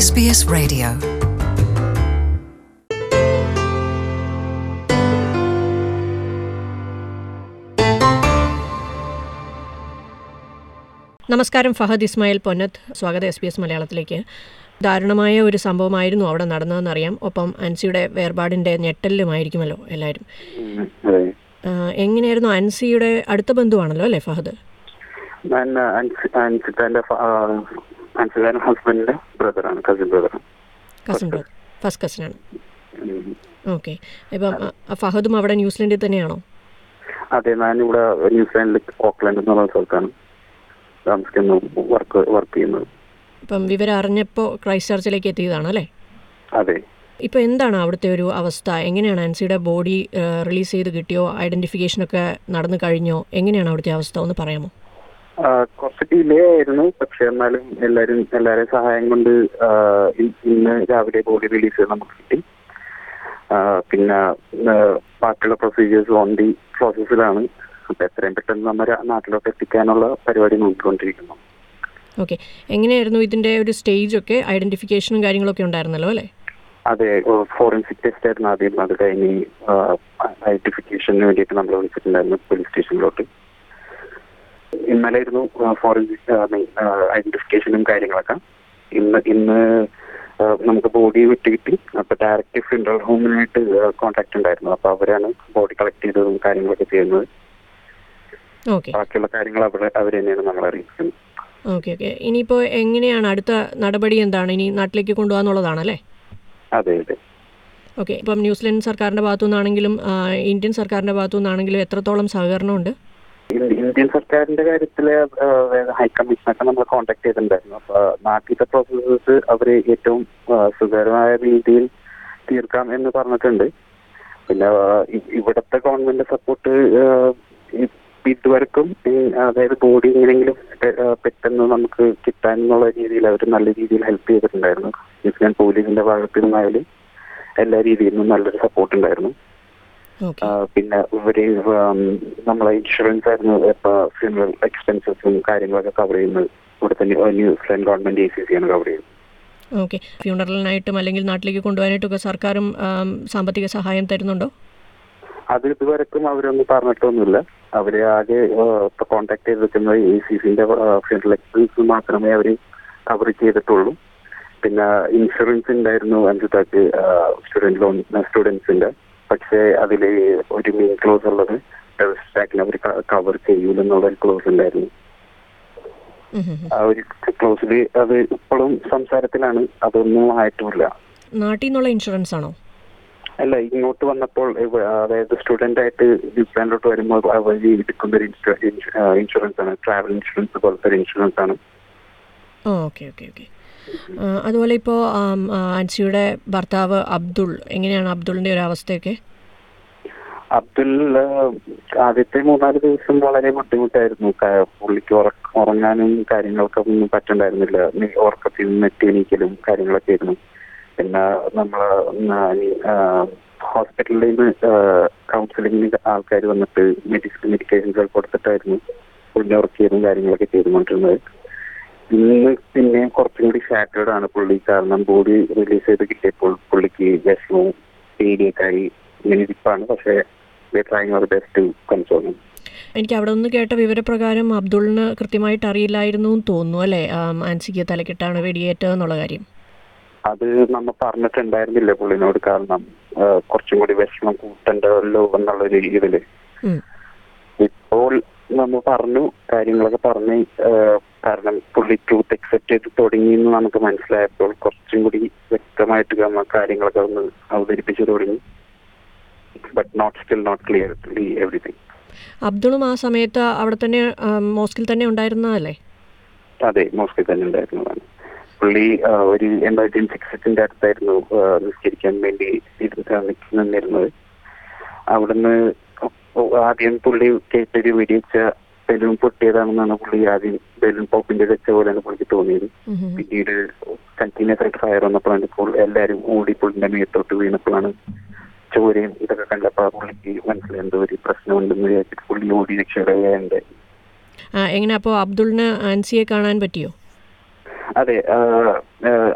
SBS Radio. നമസ്കാരം ഫഹദ് ഇസ്മായിൽ പൊന്നത്ത് സ്വാഗതം S B S മലയാളത്തിലേക്ക് ദാരുണമായ ഒരു സംഭവമായിരുന്നു അവിടെ നടന്നതെന്നറിയാം ഒപ്പം അൻസിയുടെ വേർപാടിൻ്റെ ഞെട്ടലിലുമായിരിക്കുമല്ലോ എല്ലാവരും ഉം, അതെ ആ, എങ്ങനെയായിരുന്നു അൻസിയുടെ അടുത്ത ബന്ധുവാണല്ലോ അല്ലേ ഫഹദ് ഞാൻ അൻസിത്താന്റെ അൻസിതാന്റെ ഹസ്ബൻഡിന്റെ ബ്രദറാണ് കസിൻ ബ്രദറാണ് കസിൻ ബ്രദർ ഫസ്റ്റ് കസിനാണ് ഓക്കെ ഇപ്പം ആ, ഫഹദും അവിടെ ന്യൂസിലൻഡിൽ തന്നെയാണോ അതെ ഞാനിവിടെ ന്യൂസിലാൻഡിൽ ഓക്ലാൻഡ് എന്ന് പറഞ്ഞ സ്ഥലത്താണ് താമസിക്കുന്നു വർക്ക് വർക്ക് ചെയ്യുന്നത് ഇപ്പം വിവരം അറിഞ്ഞപ്പോൾ ക്രൈസ്റ്റ് ചർച്ചിലേക്ക് എത്തിയതാണ് അല്ലേ അതെ ഇപ്പോൾ എന്താണ് അവിടുത്തെ ഒരു അവസ്ഥ എങ്ങനെയാണ് ആൻസിയുടെ ബോഡി റിലീസ് ചെയ്ത് കിട്ടിയോ ഐഡൻറ്റിഫിക്കേഷനൊക്കെ നടന്നു കഴിഞ്ഞോ എങ്ങനെയാണ് അവിടുത്തെ അവസ്ഥ ഒന്ന് പറയാമോ ആ, കുറച്ച് ഡിലേ ആയിരുന്നു പക്ഷെ എന്നാലും എല്ലാരും എല്ലാവരും സഹായം കൊണ്ട് ആ, ഇ- ഇന്ന് രാവിലെ ബോഡി റിലീസ് ചെയ്ത് നമുക്ക് കിട്ടി ആ, പിന്നെ ആ, ബാക്കിയുള്ള പ്രൊസീജിയേഴ്സ് ഓൺ ദി പ്രോസസ്സിലാണ് അപ്പൊ എത്രയും പെട്ടെന്ന് നമ്മുടെ നാട്ടിലോട്ട് എത്തിക്കാനുള്ള പരിപാടി നോക്കിക്കൊണ്ടിരിക്കുന്നു ഓക്കെ എങ്ങനെയായിരുന്നു ഇതിൻ്റെ ഒരു സ്റ്റേജൊക്കെ ഐഡൻറ്റിഫിക്കേഷനും കാര്യങ്ങളൊക്കെ ഉണ്ടായിരുന്നല്ലോ അല്ലേ അതെ ഫോറൻസിക് ടെസ്റ്റ് ആയിരുന്നു ആദ്യം അത് കഴിഞ്ഞ് ഐഡന്റിഫിക്കേഷന് വേണ്ടിയിട്ട് നമ്മൾ വിളിച്ചിട്ടുണ്ടായിരുന്നു പോലീസ് സ്റ്റേഷനിലോട്ട് ഇന്നലെ ആയിരുന്നു ഫോറൻസിക് ഐഡന്റിഫിക്കേഷനും കാര്യങ്ങളൊക്കെ ഇന്ന് ഇന്ന് ആ, നമുക്ക് ബോഡി വിട്ട് കിട്ടി അപ്പൊ ഡയറക്റ്റ് ഫ്യൂണറൽ ഹോമിനായിട്ട് കോൺടാക്ട് ഉണ്ടായിരുന്നു അപ്പൊ അവരാണ് ബോഡി കളക്ട് ചെയ്തതും കാര്യങ്ങളൊക്കെ ചെയ്യുന്നത് ഓക്കെ ബാക്കിയുള്ള കാര്യങ്ങൾ അവർ അവർ തന്നെയാണ് നമ്മൾ അറിയിക്കുന്നത് ഓക്കെ ഓക്കെ ഇനിയിപ്പോൾ എങ്ങനെയാണ് അടുത്ത നടപടി എന്താണ് ഇനി നാട്ടിലേക്ക് കൊണ്ടുപോകാന്നുള്ളതാണല്ലേ അതെ അതെ ഓക്കെ ഇപ്പം ന്യൂസിലൻഡ് സർക്കാരിൻ്റെ ഭാഗത്തു നിന്നാണെങ്കിലും ആ, ഇന്ത്യൻ സർക്കാരിൻ്റെ ഭാഗത്തു നിന്നാണെങ്കിലും എത്രത്തോളം സഹകരണമുണ്ട് ഇന്ത്യ- ഇന്ത്യൻ സർക്കാരിന്റെ കാര്യത്തില് ഹൈക്കമ്മീഷനൊക്കെ നമ്മൾ കോൺടാക്ട് ചെയ്തിട്ടുണ്ടായിരുന്നു അപ്പൊ നാട്ടിലത്തെ പ്രോസസ്സസ് അവര് ഏറ്റവും ആ, സുഖകരമായ രീതിയിൽ തീർക്കാം എന്ന് പറഞ്ഞിട്ടുണ്ട് പിന്നെ ആ, ഇ- ഇവിടത്തെ ഗവൺമെന്റ് സപ്പോർട്ട് ഇതുവരെക്കും ഈ, അതായത് ബോഡി എങ്ങനെയെങ്കിലും പെ- ആ, പെട്ടെന്ന് നമുക്ക് കിട്ടാനുള്ള രീതിയിൽ അവർ നല്ല രീതിയിൽ ഹെൽപ്പ് ചെയ്തിട്ടുണ്ടായിരുന്നു ന്യൂസിലാൻഡ് പോലീസിന്റെ ഭാഗത്തു നിന്നായാലും എല്ലാ രീതിയിൽ നിന്നും നല്ലൊരു സപ്പോർട്ട് ഉണ്ടായിരുന്നു ഓക്കെ ആ, പിന്നെ ഇവര് ഉം, നമ്മളെ ഇൻഷുറൻസ് ആയിരുന്നു ഇപ്പൊ ഫ്യൂണറൽ എക്സ്പെൻസസും കാര്യങ്ങളൊക്കെ കവർ ചെയ്യുന്നത് ഇവിടുത്തെ new- New Zealand government A C C ആണ് കവർ ചെയ്യുന്നത് ഓക്കെ ഫ്യൂണറലിനായിട്ടും അല്ലെങ്കിൽ നാട്ടിലേക്ക് കൊണ്ടുപോകാനായിട്ടൊക്കെ സർക്കാരും ആം, സാമ്പത്തിക സഹായം തരുന്നുണ്ടോ അത് ഇതുവരെക്കും അവരൊന്നും പറഞ്ഞിട്ടൊന്നുമില്ല അവര് ആകെ ആ, ഇപ്പൊ കോൺടാക്ട് ചെയ്തിരിക്കുന്നത് എ സി സിന്റെ ഫ്യൂണറൽ എക്സ്പെൻസ് മാത്രമേ അവര് കവർ ചെയ്തിട്ടുള്ളൂ പിന്നെ ഇൻഷുറൻസ് ഉണ്ടായിരുന്നു അഞ്ചുതാക്ക് സ്റ്റുഡന്റ് ലോൺ സ്റ്റുഡൻസിന്റെ പക്ഷേ അതില് ഒരു മെയിൻ ക്ലോസ് ഉള്ളത് ടെററിസ്റ്റ് അവർ കവർ ചെയ്യൂലെന്നുള്ള ഒരു ക്ലോസ് ഉണ്ടായിരുന്നു ഉം ഉം ഉം. ആ ഒരു ക്ലോസിൽ അത് ഇപ്പോഴും സംസാരത്തിലാണ് അതൊന്നും ആയിട്ടുമില്ല നാട്ടിൽ നിന്നുള്ള ഇൻഷുറൻസ് ആണോ അല്ല ഇങ്ങോട്ട് വന്നപ്പോൾ ഇവ- അതായത് സ്റ്റുഡന്റ് ആയിട്ട് ന്യൂസിലാൻഡിലോട്ട് വരുമ്പോൾ അവർ എടുക്കുന്ന ഒരു ഇൻഷുറൻസ് ആണ് ട്രാവൽ ഇൻഷുറൻസ് പോലത്തെ ഒരു ഇൻഷുറൻസ് ആണ് ഓ ഓക്കെ ഓക്കെ ഓക്കെ ആ, അതുപോലെ ഇപ്പോൾ ആൻസിയുടെ ഭർത്താവ് അബ്ദുൾ എങ്ങനെയാണ് അബ്ദുളിൻ്റെ ഒരു അവസ്ഥയൊക്കെ അബ്ദുൽ ആ, ആദ്യത്തെ മൂന്നാല് ദിവസം വളരെ ബുദ്ധിമുട്ടായിരുന്നു ക- പുള്ളിക്ക് ഉറക്ക- ഉറങ്ങാനും കാര്യങ്ങളൊക്കെ ഒന്നും പറ്റുണ്ടായിരുന്നില്ല നി- ഉറക്കത്തിൽ നിന്ന് നെറ്റി എണീക്കലും കാര്യങ്ങളൊക്കെ ആയിരുന്നു പിന്നെ നമ്മള് ഹോസ്പിറ്റലിൽ നിന്ന് കൗൺസിലിങ്ങിന് ആൾക്കാർ വന്നിട്ട് മെഡിസിൻ മെഡിക്കേഷൻസ് കൊടുത്തിട്ടായിരുന്നു പുള്ളിനെ ഉറക്കിയതും കാര്യങ്ങളൊക്കെ ചെയ്തുകൊണ്ടിരുന്നത് ഇന്ന് പിന്നെ കുറച്ചും കൂടി ഷാറ്റേഡ് ആണ് പുള്ളി കാരണം ബോഡി റിലീസ് ചെയ്ത് കിട്ടിയപ്പോൾ പുള്ളിക്ക് വിഷമവും പേടിയൊക്കെ ആയി ഇങ്ങനെ ഇരിപ്പാണ് പക്ഷേ trying our best to console എനിക്ക് അവിടെ നിന്ന് കേട്ട വിവരപ്രകാരം അബ്ദുളിന് കൃത്യമായിട്ട് അറിയില്ലായിരുന്നു എന്ന് തോന്നുന്നു അല്ലേ ആം, ആൻസിക്ക് തലക്കെട്ടാണ് വെടിയേറ്റതെന്നുള്ള കാര്യം അത് നമ്മ പറഞ്ഞിട്ടുണ്ടായിരുന്നില്ല പുള്ളിനോട് കാരണം ആ, കുറച്ചും കൂടി വിഷമം കൂട്ടണ്ടല്ലോ എന്നുള്ളൊരു ഇതില് ഉം. ഇപ്പോൾ നമ്മ പറഞ്ഞു കാര്യങ്ങളൊക്കെ പറഞ്ഞ് ആ, കാരണം പുള്ളി ട്രൂത്ത് അക്സെപ്റ്റ് ചെയ്ത് തുടങ്ങി എന്ന് നമുക്ക് മനസ്സിലായപ്പോൾ കുറച്ചും കൂടി വ്യക്തമായിട്ട് നമ്മ കാര്യങ്ങളൊക്കെ ഒന്ന് അവതരിപ്പിച്ചു തുടങ്ങി but not still not clear everything അബ്ദുളും ആ സമയത്ത് അവിടെ തന്നെ ആം, മോസ്കിൽ തന്നെ ഉണ്ടായിരുന്നതല്ലേ അതെ മോസ്കിൽ തന്നെ ഉണ്ടായിരുന്നതാണ് പുള്ളി ആ, ഒരു എമർജൻസി എക്സിറ്റിന്റെ അടുത്തായിരുന്നു ആ, നിസ്കരിക്കാൻ വേണ്ടി ഇരുന്ന് നിന്നിരുന്നത് അവിടുന്ന് ആദ്യം പുള്ളി കേട്ടൊരു വെടിവെച്ച ബലൂൺ പൊട്ടിയതാണെന്നാണ് പുള്ളി ആദ്യം ബലൂൺ പോപ്പിന്റെ വെച്ച പോലെയാണ് പുള്ളിക്ക് തോന്നിയത് ഉം ഉം ഉം. പിന്നീട് കണ്ടിന്യൂസ് ആയിട്ട് ഫയർ വന്നപ്പോഴാണ് ഇപ്പോൾ എല്ലാവരും ഓടി പുള്ളിന്റെ മേത്തോട്ട് വീണപ്പോഴാണ് ചോരയും ഇതൊക്കെ കണ്ടപ്പോൾ പുള്ളിക്ക് മനസ്സിലായി എന്തോ ഒരു പ്രശ്നമുണ്ടെന്ന് വിചാരിച്ചിട്ട് പുള്ളി ഓടി രക്ഷപ്പെടുകയുണ്ടായി ആ, എങ്ങനെ അപ്പോൾ അബ്ദുളിന് ആൻസിയെ കാണാൻ പറ്റിയോ അതെ ആ, ആ, അബ്-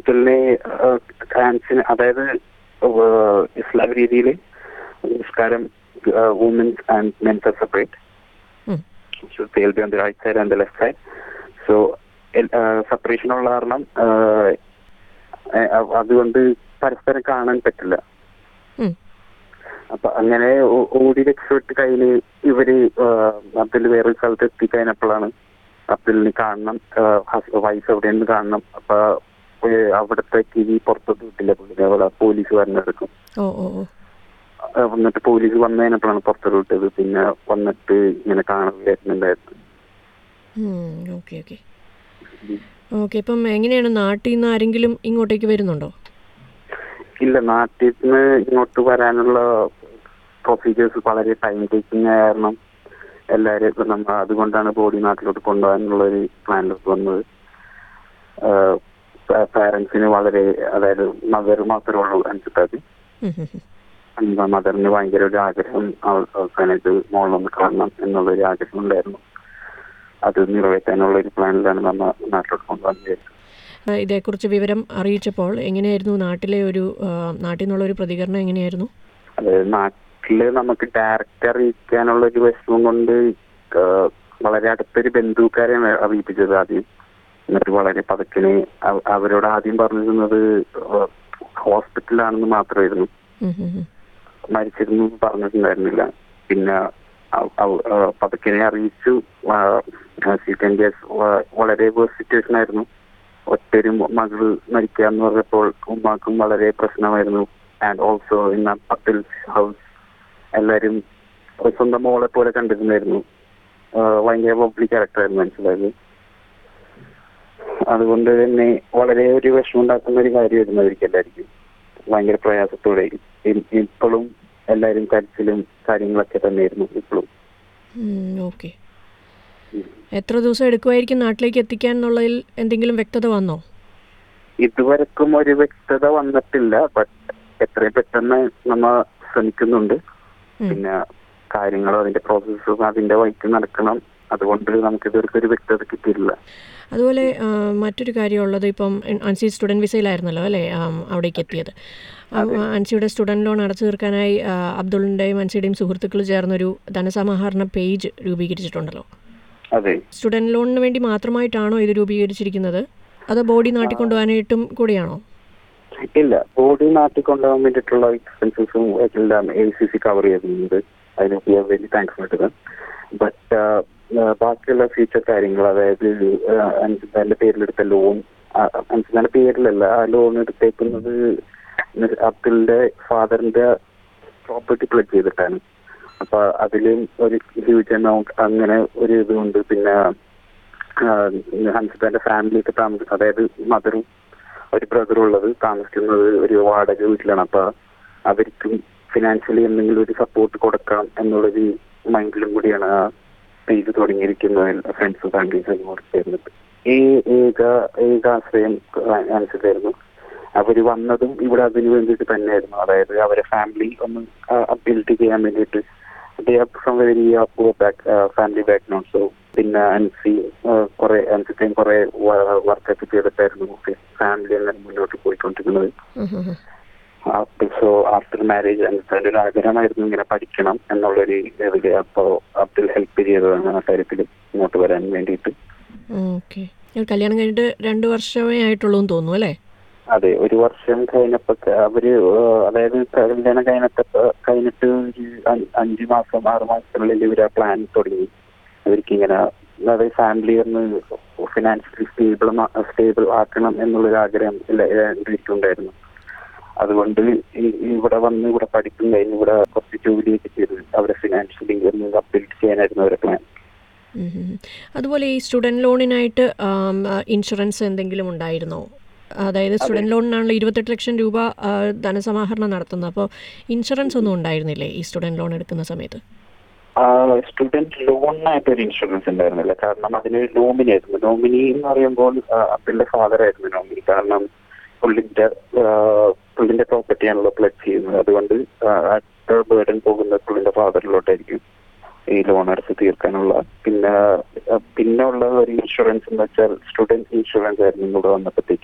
അബ്ദുലിനെ ഫാൻസിന് അതായത് ഏഹ്, ഇസ്ലാം രീതിയിൽ നിസ്കാരം women's and men's are separate um. So they'll be on the right side and the left side. So separation ഉള്ള കാരണം ആഹ്, ഏഹ്, അ- അതുകൊണ്ട് പരസ്പരം കാണാൻ പറ്റില്ല ഉം. അപ്പൊ അങ്ങനെ ഓ- ഓടി രക്ഷപ്പെട്ട് കയ്യില് ഇവര് ആഹ്, അബ്ദുൽ വേറൊരു സ്ഥലത്ത് എത്തിക്കഴിഞ്ഞപ്പോഴാണ് അബ്ദുലിനെ കാണണം വൈഫ് എവിടെയെന്ന് കാണണം അപ്പൊ ഏഹ്, അവിടുത്തെ കിവി പുറത്തോട്ട് വിട്ടില്ല പുള്ളിനെ അവിടെ പോലീസ് വരണെടുക്കും ഓ ഓ ഓ വന്നിട്ട് പോലീസ് വന്നു കഴിഞ്ഞപ്പോഴാണ് പുറത്തോട്ട് വിട്ടത് പിന്നെ വന്നിട്ട് ഇങ്ങനെ കാണുകയായിരുന്നുണ്ടായിരുന്നു ഓക്കെ ഓക്കെ ഓക്കെ ഇപ്പം എങ്ങനെയാണ് നാട്ടിൽ നിന്ന് ആരെങ്കിലും ഇങ്ങോട്ടേക്ക് വരുന്നുണ്ടോ ഇല്ല നാട്ടിൽ നിന്ന് ഇങ്ങോട്ട് വരാനുള്ള പ്രൊസീജിയേഴ്സ് വളരെ ടൈം ടേക്കിംഗ് കാരണം എല്ലാവരും ഇപ്പൊ നമ്മ അതുകൊണ്ടാണ് ബോഡി നാട്ടിലോട്ട് കൊണ്ടുപോകാനുള്ള ഒരു പ്ലാനിലോട്ട് വന്നത് പാരന്റ്സിന് വളരെ അതായത് മദർ മാത്രമേ ഉള്ളൂ അനുസരിച്ച് ഉം, ഉം, ഉം. മദറിന് ഭയങ്കര ഒരു ആഗ്രഹം അവ- അവസാനമായിട്ട് മോളൊന്ന് കാണണം എന്നുള്ളൊരു ആഗ്രഹം ഉണ്ടായിരുന്നു അത് നിറവേറ്റാനുള്ള ഒരു പ്ലാനിലാണ് നമ്മ നാട്ടിലോട്ട് കൊണ്ടുപോകാൻ വിചാരിച്ചത് ആ, ഇതേക്കുറിച്ച് വിവരം അറിയിച്ചപ്പോൾ എങ്ങനെയായിരുന്നു നാട്ടിലെ ഒരു ആ, നാട്ടിൽ നിന്നുള്ള ഒരു പ്രതികരണം എങ്ങനെയായിരുന്നു അതായത് നാട്ടില് നമുക്ക് ഡയറക്റ്റ് അറിയിക്കാനുള്ള ഒരു വിഷമം കൊണ്ട് ആഹ് വളരെ അടുത്തൊരു ബന്ധുക്കാരെയാണ് അറിയിപ്പിച്ചത് ആദ്യം എന്നിട്ട് വളരെ പതുക്കിനെ അവ- അവരോട് ആദ്യം പറഞ്ഞിരുന്നത് ആഹ് ഹോസ്പിറ്റലാണെന്ന് മാത്രമായിരുന്നു ഉം, ഉം, ഉം. മരിച്ചിരുന്നു എന്ന് പറഞ്ഞിട്ടുണ്ടായിരുന്നില്ല പിന്നെ അവ- അവ- ആഹ് പതുക്കിനെ അറിയിച്ചു സീക്കൻ കേസ് വളരെ വേഴ്സ് സിറ്റുവേഷൻ ആയിരുന്നു ഒറ്റൊരു മകള് മരിക്കുക എന്ന് പറഞ്ഞപ്പോൾ ഉമ്മാക്കും വളരെ പ്രശ്നമായിരുന്നു ആൻഡ് ഓൾസോ ഇൻ അപ്പിൽ ഹൗസ് എല്ലാരും ഒരു സ്വന്തം മോളെ പോലെ കണ്ടിരുന്നായിരുന്നു ആഹ് ഭയങ്കര പബ്ലിക് ക്യാരക്ടറായിരുന്നു മനസ്സിലായത് അതുകൊണ്ട് തന്നെ വളരെ ഒരു വിഷമം ഉണ്ടാക്കുന്ന ഒരു കാര്യമായിരുന്നു അവർക്ക് എല്ലാവർക്കും ഭയങ്കര പ്രയാസത്തോടെ ഇ- ഇപ്പോഴും എല്ലാരും കരച്ചിലും കാര്യങ്ങളൊക്കെ തന്നെയായിരുന്നു ഇപ്പോഴും ഉം, ഓക്കെ എത്ര ദിവസം എടുക്കുമായിരിക്കും നാട്ടിലേക്ക് എത്തിക്കാൻ എന്നുള്ളതിൽ എന്തെങ്കിലും വ്യക്തത വന്നോ ഇതുവരെക്കും ഒരു വ്യക്തത വന്നിട്ടില്ല ബട്ട് എത്രയും പെട്ടെന്ന് നമ്മ ശ്രമിക്കുന്നുണ്ട് ഉം. പിന്നെ കാര്യങ്ങളും അതിന്റെ പ്രോസസ്സും അതിന്റെ വഴിക്ക് നടക്കണം അതുകൊണ്ട് നമുക്ക് ഇതുവരെ ഒരു വ്യക്തത കിട്ടിയിട്ടില്ല അതുപോലെ ആ, മറ്റൊരു കാര്യമുള്ളത് ഇപ്പം അൻസി സ്റ്റുഡൻറ് വിസയിലായിരുന്നല്ലോ അല്ലേ ആം, അവിടേക്ക് എത്തിയത് ആ, അൻസിയുടെ സ്റ്റുഡൻറ് ലോൺ അടച്ചു തീർക്കാനായി ആ, അബ്ദുളിൻ്റെയും അൻസിയുടെയും സുഹൃത്തുക്കൾ ചേർന്നൊരു ധനസമാഹരണ പേജ് രൂപീകരിച്ചിട്ടുണ്ടല്ലോ അതെ സ്റ്റുഡൻറ് ലോണിന് വേണ്ടി മാത്രമായിട്ടാണോ ഇത് രൂപീകരിച്ചിരിക്കുന്നത് അതോ ബോഡി നാട്ടിൽ കൊണ്ടുപോകാനായിട്ടും കൂടിയാണോ ഇല്ല ബോഡി നാട്ടിൽ കൊണ്ടുപോകാൻ വേണ്ടിയിട്ടുള്ള എക്സ്പെൻസസും എല്ലാം എ സി സി കവർ ചെയ്യുന്നുണ്ട് അതിന് we are very thanks for but ബാക്കിയുള്ള ഫ്യൂച്ചർ കാര്യങ്ങൾ അതായത് അൻസിന്റെ പേരിലെടുത്ത ലോൺ അൻസിന്റെ പേരിലല്ല ആ ലോൺ എടുത്തേക്കുന്നത് അബ്ദുലിന്റെ ഫാദറിന്റെ പ്രോപ്പർട്ടി പ്ലഡ് ചെയ്തിട്ടാണ് അപ്പൊ അതിലും ഒരു ഹ്യൂജ് എമൗണ്ട് അങ്ങനെ ഒരു ഇതുണ്ട് പിന്നെ ഹൻസിന്റെ ഫാമിലി ഒക്കെ താമസം അതായത് മദറും ഒരു ബ്രദർ ഉള്ളത് താമസിക്കുന്നത് ഒരു വാടക വീട്ടിലാണ് അപ്പൊ അവർക്കും ഫിനാൻഷ്യലി എന്തെങ്കിലും ഒരു സപ്പോർട്ട് കൊടുക്കാം എന്നുള്ളൊരു മൈൻഡിലും കൂടിയാണ് ആ പേജ് തുടങ്ങിയിരിക്കുന്നത് ഫ്രണ്ട്സും ഫാമിലീസും കൂടി ചേർന്നിട്ട് ഈ ഏക ഏകാശ്രയം അനുസരിച്ചായിരുന്നു അവര് വന്നതും ഇവിടെ അതിനു വേണ്ടിയിട്ട് തന്നെയായിരുന്നു അതായത് അവരെ ഫാമിലി ഒന്ന് ബിൽഡ് ചെയ്യാൻ വേണ്ടിയിട്ട് from very back family background so പിന്നെ അൻസി കുറെ അൻസിറ്റേയും കുറെ വർക്കൊക്കെ ചെയ്തിട്ടായിരുന്നു ഫാമിലി എല്ലാം മുന്നോട്ട് പോയിക്കൊണ്ടിരുന്നത് ഉം, ഉം, ഉം. സോ ആഫ്റ്റർ മാരേജ് അൻസിന്റെ ഒരു ആഗ്രഹമായിരുന്നു ഇങ്ങനെ പഠിക്കണം എന്നുള്ളൊരു ഇതില് അപ്പോ അബ്ദുൽ ഹെൽപ്പ് ചെയ്തതാണ് ആ കാര്യത്തിൽ ഇങ്ങോട്ട് വരാൻ വേണ്ടിയിട്ട് ഓക്കെ കല്യാണം കഴിഞ്ഞിട്ട് രണ്ട് വർഷമേ ആയിട്ടുള്ളൂ എന്ന് തോന്നുന്നു അല്ലേ അതെ ഒരു വർഷം കഴിഞ്ഞപ്പോ ക- അവര് ഏഹ് അതായത് കല്യാണം കഴിഞ്ഞപ്പോ കഴിഞ്ഞിട്ട് ഒരു അ- അഞ്ച് മാസം ആറ് മാസത്തിനുള്ളിൽ ഇവര് ആ പ്ലാൻ തുടങ്ങി അവർക്ക് ഇങ്ങനെ അതായത് ഫാമിലി ഒന്ന് ഫിനാൻഷ്യലി സ്റ്റേബിൾ സ്റ്റേബിൾ ആക്കണം എന്നുള്ളൊരു ആഗ്രഹം ഉണ്ടായിരുന്നു അതുകൊണ്ട് ഈ- ഇവിടെ വന്ന് ഇവിടെ പഠിക്കും കഴിഞ്ഞ് ഇവിടെ കുറച്ച് ജോലിയൊക്കെ ചെയ്ത് അവരെ ഫിനാൻഷ്യലി ഒന്ന് അപ്ഡേറ്റ് ചെയ്യാനായിരുന്നു അവരുടെ പ്ലാൻ ഉം, ഉം, ഉം. അതുപോലെ ഈ സ്റ്റുഡൻറ് ലോണിനായിട്ട് ആം, ആ, ഇൻഷുറൻസ് എന്തെങ്കിലും ഉണ്ടായിരുന്നോ അതായത് സ്റ്റുഡൻറ് ലോണിനാണല്ലോ ഇരുപത്തെട്ട് ലക്ഷം രൂപ ആ, ധനസമാഹരണം നടത്തുന്നത് അപ്പോൾ ഇൻഷുറൻസ് ഒന്നും ഉണ്ടായിരുന്നില്ലേ ഈ സ്റ്റുഡൻറ് ലോൺ എടുക്കുന്ന സമയത്ത് സ്റ്റുഡന്റ് ലോണിനായിട്ട് ഒരു ഇൻഷുറൻസ് ഉണ്ടായിരുന്നില്ല കാരണം അതിനൊരു നോമിനി ആയിരുന്നു നോമിനി എന്ന് പറയുമ്പോൾ അപ്പിന്റെ ഫാദർ ആയിരുന്നു നോമിനി കാരണം പുള്ളിന്റെ ആ, പുള്ളിന്റെ പ്രോപ്പർട്ടിയാണല്ലോ പ്ലഡ് ചെയ്യുന്നത് അതുകൊണ്ട് അടുത്ത ബേർഡൻ പോകുന്നത് പുള്ളിന്റെ ഫാദറിലോട്ടായിരിക്കും ഈ ലോൺ അടച്ച് തീർക്കാനുള്ള പിന്നെ ആ, പിന്നെ ഉള്ള ഒരു ഇൻഷുറൻസ് എന്ന് വെച്ചാൽ സ്റ്റുഡന്റ് ഇൻഷുറൻസ് ആയിരുന്നു ഇവിടെ വന്നപ്പോഴത്തേക്കും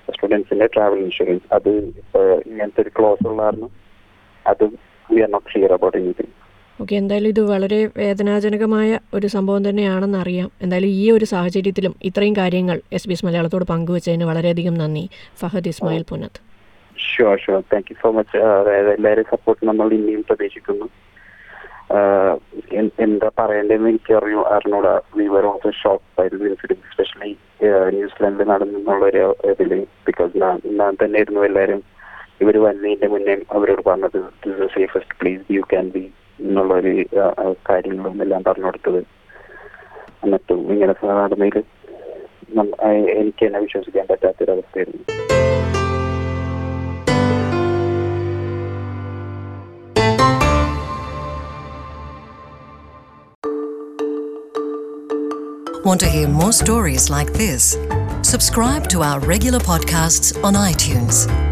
സ്റ്റുഡൻസിന്റെ ട്രാവൽ ഇൻഷുറൻസ് അത് ഇപ്പൊ ഇങ്ങനത്തെ ഒരു ക്ലോസ് ഉള്ള കാരണം അത് we are not clear about anything okay എന്തായാലും ഇത് വളരെ വേദനാജനകമായ ഒരു സംഭവം തന്നെയാണെന്ന് അറിയാം എന്തായാലും ഈ ഒരു സാഹചര്യത്തിലും ഇത്രയും കാര്യങ്ങൾ എസ് ബി എസ് മലയാളത്തോട് പങ്കുവച്ചതിന് വളരെയധികം നന്ദി Fahad Ismail Punathu sure sure thank you so much അതായത് എല്ലാവരും സപ്പോർട്ട് നമ്മൾ ഇനിയും പ്രതീക്ഷിക്കുന്നു ആഹ് എൻ- എന്താ പറയേണ്ടതെന്ന് എനിക്ക് അറിയൂ അറിഞ്ഞൂടാ we were also shock by this incident especially ന്യൂസിലാൻഡിൽ നടന്നുള്ള ഒരു ഇതില് ബിക്കോസ് ഞാൻ തന്നെയായിരുന്നു എല്ലാവരും ഇവർ വന്നതിന്റെ മുന്നേ അവരോട് പറഞ്ഞത് this safest place you can be എന്നുള്ള ഒരു കാര്യങ്ങളും എല്ലാം പറഞ്ഞു കൊടുത്തത് എന്നിട്ടും ഇങ്ങനെ നടന്നതിൽ എനിക്ക് തന്നെ വിശ്വസിക്കാൻ പറ്റാത്തൊരവസ്ഥയായിരുന്നു Want to hear more stories like this? Subscribe to our regular podcasts on iTunes.